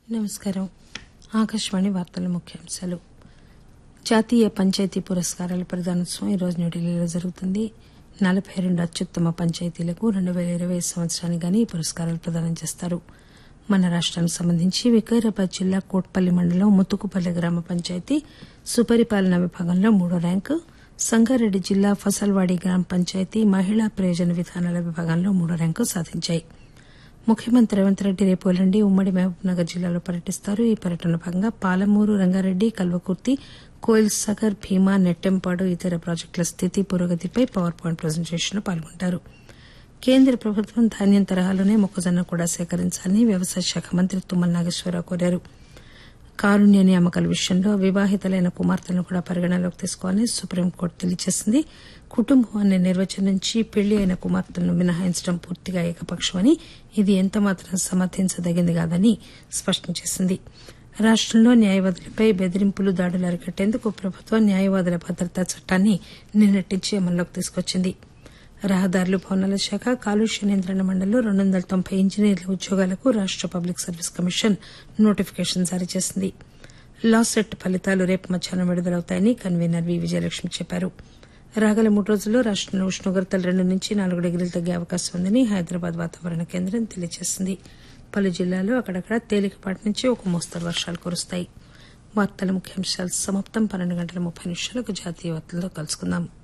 నమస్కారం ఆకాశవాణి వార్తల ముఖ్యాంశాలు జాతీయ పంచాయతీ పురస్కారాల ప్రదానోత్సవం ఈరోజు న్యూఢిల్లీలో జరుగుతుంది నలబై రెండు అత్యుత్తమ పంచాయతీలకు రెండు పేల ఇరవై సంవత్సరానికి గాను ఈ పురస్కారాలు ప్రదానం చేస్తారు మన రాష్టానికి సంబంధించి వికారాబాద్ జిల్లా కోట్పల్లి మండలం ముత్తుకుపల్లి గ్రామ పంచాయతీ సుపరిపాలన విభాగంలో మూడో ర్యాంకు సంగారెడ్డి జిల్లా ఫసల్వాడి గ్రామ పంచాయతీ మహిళా ప్రయోజన విధానాల విభాగంలో మూడో ర్యాంకు సాధించాయి ముఖ్యమంత్రి రేవంత్ రెడ్డి రేపు ఎల్లుండి ఉమ్మడి మహబూబ్నగర్ జిల్లాలో పర్యటిస్తారు ఈ పర్యటనలో భాగంగా పాలమూరు రంగారెడ్డి కల్వకుర్తి కోయిల్ సాగర్ భీమా నెట్టెంపాడు ఇతర ప్రాజెక్టుల స్థితి పురోగతిపై పవర్ పాయింట్ ప్రజెంటేషన్లో పాల్గొంటారు కేంద్ర ప్రభుత్వం ధాన్యం తరహాలోనే మొక్కజొన్న కూడా సేకరించాలని వ్యవసాయ శాఖ మంత్రి తుమ్మల నాగేశ్వరరావు కోరారు కారుణ్య నియామకాల విషయంలో వివాహితులైన కుమార్తెలను కూడా పరిగణనలోకి తీసుకోవాలని సుప్రీంకోర్టు తెలియజేసింది కుటుంబం అనే నిర్వచనం నుంచి పెళ్లి అయిన కుమార్తెలను మినహాయించడం పూర్తిగా ఏకపక్షమని ఇది ఎంతమాత్రం సమర్థించదగింది కాదని స్పష్టం చేసింది రాష్టంలో న్యాయవాదులపై బెదిరింపులు దాడులు అరికట్టేందుకు ప్రభుత్వం న్యాయవాదుల భద్రతా చట్టాన్ని నిన్నటి నుంచి అమల్లోకి తీసుకొచ్చింది రహదారులు భవనాల శాఖ కాలుష్య నియంత్రణ మండలిలో రెండు వందల తొంభై ఇంజనీర్ల ఉద్యోగాలకు రాష్ట పబ్లిక్ సర్వీస్ కమిషన్ నోటిఫికేషన్ జారీ చేసింది లా సెట్ ఫలితాలు రేపు మధ్యాహ్నం విడుదలవుతాయని కన్వీనర్ వి విజయలక్ష్మి చెప్పారు రాగల మూడు రోజుల్లో రాష్టంలో ఉష్ణోగ్రతలు రెండు నుంచి నాలుగు డిగ్రీలు తగ్గే అవకాశం ఉందని హైదరాబాద్ వాతావరణ కేంద్రం తెలియజేసింది పలు జిల్లాల్లో అక్కడక్కడ తేలికపాటి నుంచి ఒక మోస్తరు వర్షాలు కురుస్తాయి వార్తల ముఖ్యాంశాలు సమాప్తం పన్నెండు గంటల ముప్పై నిమిషాలకు జాతీయ వార్తల్లో కలుసుకుందాం